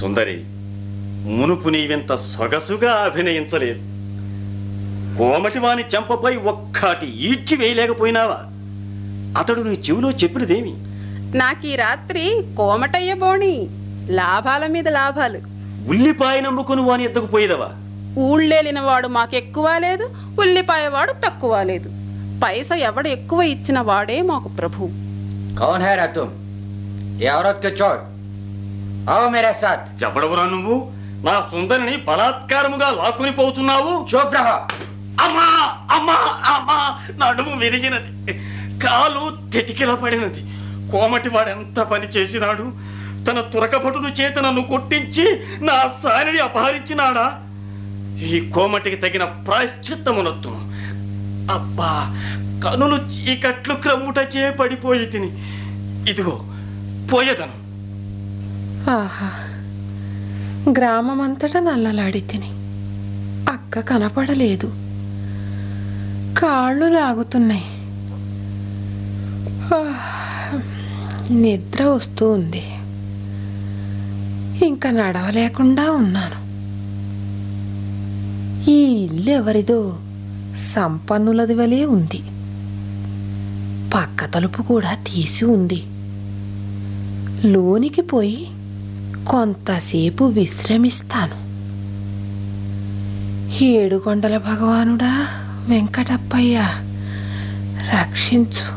సుందరి మునుపు నీవింత సొగసుగా అభినయించలేదు కోమటివాని చెంపపై ఒక్కటి ఈడ్చి వేయలేకపోయినావా అతడు నీ చెవిలో చెప్పినదేమి నాకు ఈ రాత్రి కోమటయ్య బోణి లాభాల మీద లాభాలు ఉల్లిపాయ నమ్ముకుని వాని ఎద్దకు పోయేదవా ఊళ్ళేలిన వాడు మాకెక్కువ లేదు ఉల్లిపాయ వాడు తక్కువ లేదు పైస ఎవడు ఎక్కువ ఇచ్చిన వాడే మాకు ప్రభు कौन है रा तुम ये औरत के चोर आओ मेरे साथ ఎవడవురా నువ్వు నా సుందరిని బలాత్కారముగా లాక్కుని పోతున్నావు चुप रहो అమ్మా అమ్మా అమ్మా నడుము విరిగినది కాలు తిటికిల పడినది కోమటి వాడెంత పని చేసినాడు తన తురకపటుడు చేత నన్ను కొట్టించి నా సానిని అపహరించినాడా ఈ కోమటికి తగిన ప్రాశ్చిత్తమునొత్తును అబ్బా కనులు చీకట్లు క్రమ్ముట చే పడిపోయి తిని ఇదిగో పోయేదను ఆహా గ్రామమంతటా నల్లలాడి తిని అక్క కనపడలేదు కాళ్ళు లాగుతున్నాయి ఆ, నిద్ర వస్తూ ఉంది ఇంకా నడవలేకుండా ఉన్నాను ఈ ఇల్లు ఎవరిదో సంపన్నులది వలె ఉంది పక్క తలుపు కూడా తీసి ఉంది లోనికి పోయి కొంతసేపు విశ్రమిస్తాను ఏడుకొండల భగవానుడా వెంకటప్పయ్య రక్షించు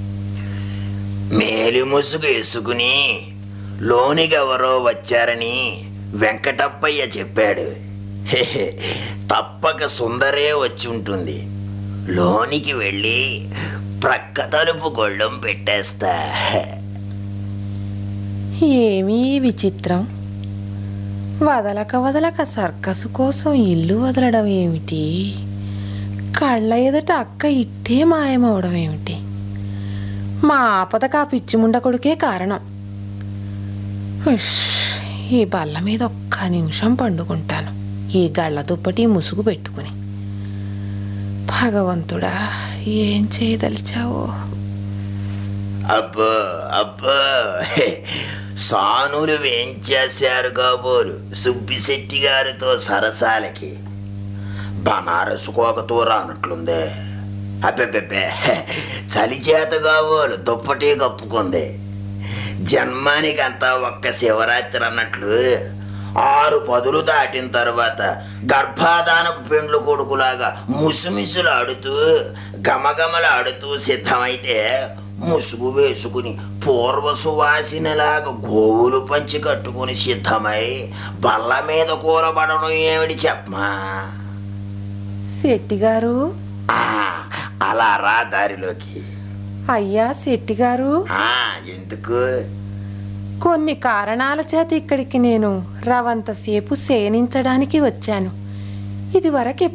మేలి ముసుగు వేసుకుని లోనిగెవరో వచ్చారని వెంకటప్పయ్య చెప్పాడు హెహె, తప్పక సుందరే వచ్చి ఉంటుంది లోనికి వెళ్ళి ప్రక్క తలుపు గొళ్ళెం పెట్టేస్తా ఏమీ విచిత్రం వదలక వదలక సర్కసు కోసం ఇల్లు వదలడం ఏమిటి కళ్ళ ఎదుట అక్క ఇట్టే మాయమవడం ఏమిటి మా ఆపదకు ఆ పిచ్చిముండ కొడుకే కారణం ఉష్, ఈ బల్ల మీద ఒక్క నిమిషం పండుకుంటాను ఈ గళ్ళ దుప్పటి ముసుగు పెట్టుకుని భగవంతుడా ఏం చేయదలిచావో అబ్బో అబ్బో హె, సానులు వేంచేశారు కాబోలు సుబ్బిశెట్టి గారితో సరసాలకి బనారసు కోకతో రానట్లుందే అబ్బెబ్బెబ్బే హె, చలి చేత కాబోలు దుప్పటి కప్పుకుంది జన్మానికంతా ఒక్క శివరాత్రి అన్నట్లు ఆరు పదులు దాటిన తర్వాత గర్భాధానపు పెండ్లు కొడుకులాగా ముసుమిసులాడుతూ గమగమలాడుతూ సిద్ధమైతే ముసుగు వేసుకుని పూర్వ సువాసినలాగా గోవులు పంచి కట్టుకుని సిద్ధమై బల్ల మీద కూరబడడం ఏమిటి చెప్పమా శెట్టిగారు ఆ, అలా రా దారిలోకి అయ్యా శెట్టిగారు ఆ, ఎందుకు కొన్ని కారణాల చేత ఇక్కడికి నేను రవంతసేపు శయనించడానికి వచ్చాను ఇదివరకు